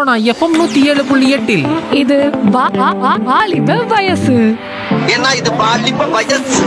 Sona FM நூத்தி ஏழு புள்ளி எட்டில் இது வா- வா- வா- வாலிப வயசு ஏன்னா இது பாலிப்ப வயசு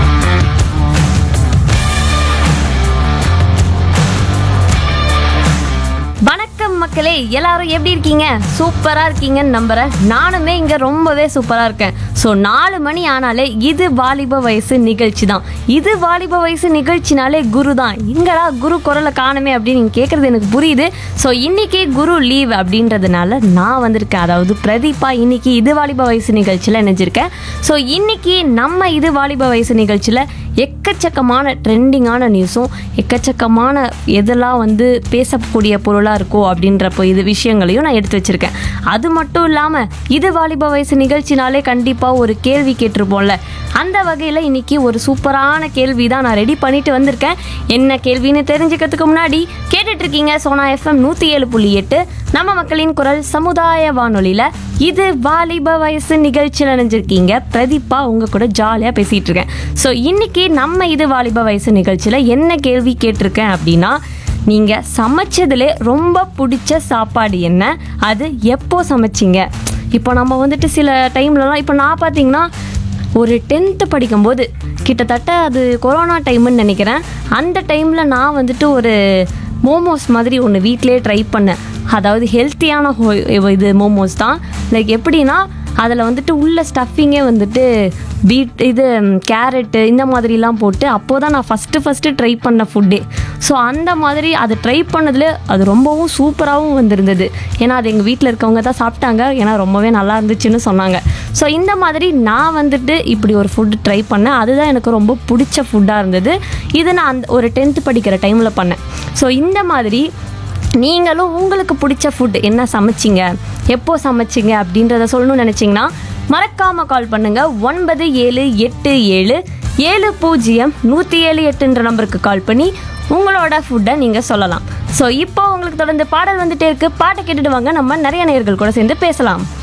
வணக்கம் மக்களே எல்லாரும் எப்படி இருக்கீங்க சூப்பரா இருக்கீங்கன்னு நம்புறேன் நானுமே இங்க ரொம்பவே சூப்பரா இருக்கேன் ஸோ நாலு மணி ஆனாலே இது வாலிப வயசு நிகழ்ச்சி தான் இது வாலிப வயசு நிகழ்ச்சினாலே குரு தான் இங்கடா குரு குரலை காணுமே அப்படின்னு நீங்க கேட்கறது எனக்கு புரியுது ஸோ இன்னைக்கு குரு லீவ் அப்படின்றதுனால நான் வந்திருக்கேன் அதாவது பிரதீபா இன்னைக்கு இது வாலிப வயசு நிகழ்ச்சியில் இணைஞ்சிருக்கேன் ஸோ இன்னைக்கு நம்ம இது வாலிப வயசு நிகழ்ச்சியில் எக்கச்சக்கமான ட்ரெண்டிங்கான நியூஸும் எக்கச்சக்கமான எதெல்லாம் வந்து பேசக்கூடிய பொருளாக இருக்கோ அப்படின்றப்போ இது விஷயங்களையும் நான் எடுத்து வச்சிருக்கேன் அது மட்டும் இல்லாமல் இது வாலிப வயசு நிகழ்ச்சினாலே கண்டிப்பாக ஒரு கேள்வி கேட்டிருப்போம்ல அந்த வகையில் இன்னைக்கு ஒரு சூப்பரான கேள்வி தான் நான் ரெடி பண்ணிட்டு வந்திருக்கேன் என்ன கேள்வின்னு தெரிஞ்சுக்கிறதுக்கு முன்னாடி கேட்டுட்டு இருக்கீங்க சோனா எஃப்எம் நூற்றி ஏழு புள்ளி எட்டு நம்ம மக்களின் குரல் சமுதாய வானொலியில் இது வாலிப வயசு நிகழ்ச்சியில் நினைஞ்சிருக்கீங்க பிரதீபா உங்க கூட ஜாலியாக பேசிகிட்டு இருக்கேன் ஸோ இன்னைக்கு நம்ம இது வாலிப வயசு நிகழ்ச்சியில் என்ன கேள்வி கேட்டிருக்கேன் அப்படின்னா நீங்கள் சமைச்சதுலே ரொம்ப பிடிச்ச சாப்பாடு என்ன அது எப்போ சமைச்சிங்க இப்போ நம்ம வந்துட்டு சில டைம்லலாம் இப்போ நான் பார்த்தீங்கன்னா ஒரு டென்த்து படிக்கும்போது கிட்டத்தட்ட அது கொரோனா டைம்னு நினைக்கிறேன் அந்த டைமில் நான் வந்துட்டு ஒரு மோமோஸ் மாதிரி ஒன்று வீட்டிலே ட்ரை பண்ணேன் அதாவது ஹெல்த்தியான ஹோ இது மோமோஸ் தான் லைக் எப்படின்னா அதில் வந்துட்டு உள்ள ஸ்டஃபிங்கே வந்துட்டு பீட் இது கேரட்டு இந்த மாதிரிலாம் போட்டு அப்போ தான் நான் ஃபஸ்ட்டு ஃபஸ்ட்டு ட்ரை பண்ண ஃபுட்டே ஸோ அந்த மாதிரி அதை ட்ரை பண்ணதில் அது ரொம்பவும் சூப்பராகவும் வந்திருந்தது ஏன்னா அது எங்கள் வீட்டில் இருக்கவங்க தான் சாப்பிட்டாங்க ஏன்னா ரொம்பவே நல்லா இருந்துச்சுன்னு சொன்னாங்க ஸோ இந்த மாதிரி நான் வந்துட்டு இப்படி ஒரு ஃபுட் ட்ரை பண்ணேன் அதுதான் எனக்கு ரொம்ப பிடிச்ச ஃபுட்டாக இருந்தது இது நான் அந்த ஒரு டென்த்து படிக்கிற டைமில் பண்ணேன் ஸோ இந்த மாதிரி நீங்களும் உங்களுக்கு பிடிச்ச ஃபுட் என்ன சமைச்சிங்க எப்போ சமைச்சிங்க அப்படின்றத சொல்லணும்னு நினச்சிங்கன்னா மறக்காமல் கால் பண்ணுங்கள் ஒன்பது ஏழு எட்டு ஏழு ஏழு பூஜ்ஜியம் நூற்றி ஏழு எட்டுன்ற நம்பருக்கு கால் பண்ணி உங்களோட ஃபுட்டை நீங்கள் சொல்லலாம் ஸோ இப்போ உங்களுக்கு தொடர்ந்து பாடல் வந்துட்டே இருக்கு பாட்டை கேட்டுட்டு வாங்க நம்ம நிறைய நேயர்கள் கூட சேர்ந்து பேசலாம்